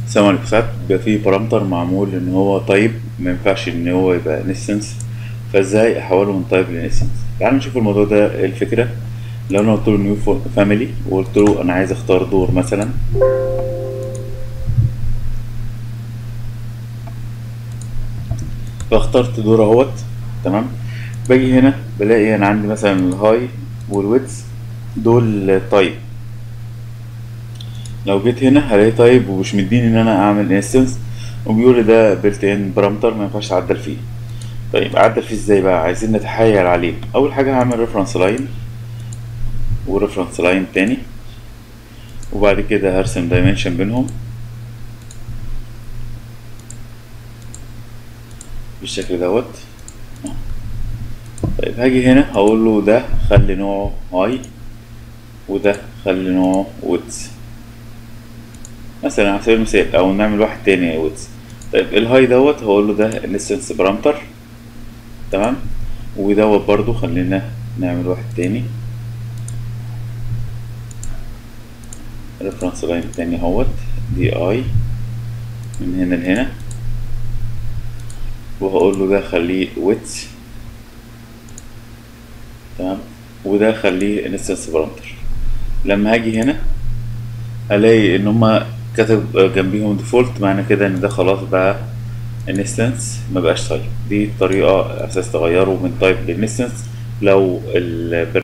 السلام عليكم ساعات بيبقى فيه بارامتر معمول ان هو طيب ما ينفعش ان هو يبقى انستنس فازاي احوله من طيب لانستنس تعالوا نشوف الموضوع ده ايه الفكره لو انا قلت له نيو فاميلي وقلت له انا عايز اختار دور مثلا فاخترت دور اهوت تمام باجي هنا بلاقي انا عندي مثلا الهاي والويدز دول طيب لو جيت هنا هلاقي طيب ومش مديني ان انا اعمل انستنس وبيقول لي ده بيلت ان بارامتر ما ينفعش اعدل فيه طيب اعدل فيه ازاي بقى عايزين نتحايل عليه اول حاجه هعمل ريفرنس لاين وريفرنس لاين تاني وبعد كده هرسم دايمنشن بينهم بالشكل دوت طيب هاجي هنا هقول له ده خلي نوعه هاي وده خلي نوعه ويدز مثلا على سبيل المثال او نعمل واحد تاني ويدز طيب الهاي دوت هقول له ده انستنس بارامتر تمام ودوت برضو خلينا نعمل واحد تاني ريفرنس لاين تاني اهوت دي اي من هنا لهنا وهقول له ده خليه ويدز تمام وده خليه انستنس بارامتر لما هاجي هنا الاقي ان هما كتب جنبيهم ديفولت معنى كده ان ده خلاص بقى انستنس ما بقاش تايب دي طريقه اساس تغيره من تايب لانستنس لو ال